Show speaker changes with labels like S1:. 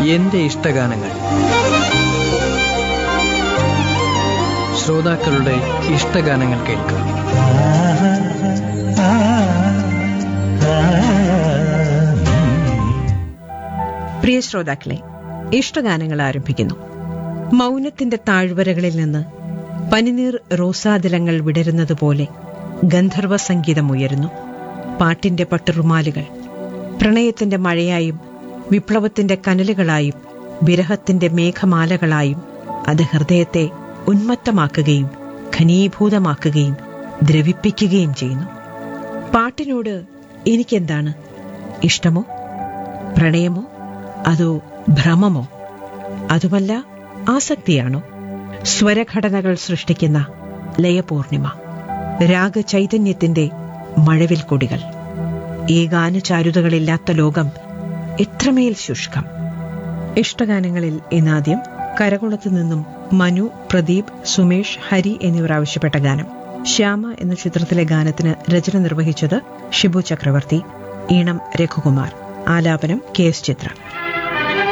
S1: എന്റെ ഇഷ്ടഗാനങ്ങൾ ശ്രോതാക്കളുടെ ഇഷ്ടഗാനങ്ങൾ കേൾക്കാം
S2: പ്രിയ ശ്രോതാക്കളെ ഇഷ്ടഗാനങ്ങൾ ആരംഭിക്കുന്നു മൗനത്തിന്റെ താഴ്വരകളിൽ നിന്ന് പനിനീർ റോസാതിലങ്ങൾ വിടരുന്നത് പോലെ ഗന്ധർവ സംഗീതം ഉയരുന്നു പാട്ടിന്റെ പട്ടുറുമാലുകൾ പ്രണയത്തിന്റെ മഴയായും വിപ്ലവത്തിന്റെ കനലുകളായും വിരഹത്തിന്റെ മേഘമാലകളായും അത് ഹൃദയത്തെ ഉന്മത്തമാക്കുകയും ഘനീഭൂതമാക്കുകയും ദ്രവിപ്പിക്കുകയും ചെയ്യുന്നു പാട്ടിനോട് എനിക്കെന്താണ് ഇഷ്ടമോ പ്രണയമോ അതോ ഭ്രമമോ അതുമല്ല ആസക്തിയാണോ സ്വരഘടനകൾ സൃഷ്ടിക്കുന്ന ലയപൂർണിമ രാഗചൈതന്യത്തിന്റെ മഴവിൽ കൊടികൾ ഈ ഗാനചാരുതകളില്ലാത്ത ലോകം എത്രമേൽ ശുഷ്കം ഇഷ്ടഗാനങ്ങളിൽ ഇന്നാദ്യം കരകുളത്ത് നിന്നും മനു പ്രദീപ് സുമേഷ് ഹരി എന്നിവർ ആവശ്യപ്പെട്ട ഗാനം ശ്യാമ എന്ന ചിത്രത്തിലെ ഗാനത്തിന് രചന നിർവഹിച്ചത് ഷിബു ചക്രവർത്തി ഈണം രഘുകുമാർ ആലാപനം കെ എസ് ചിത്ര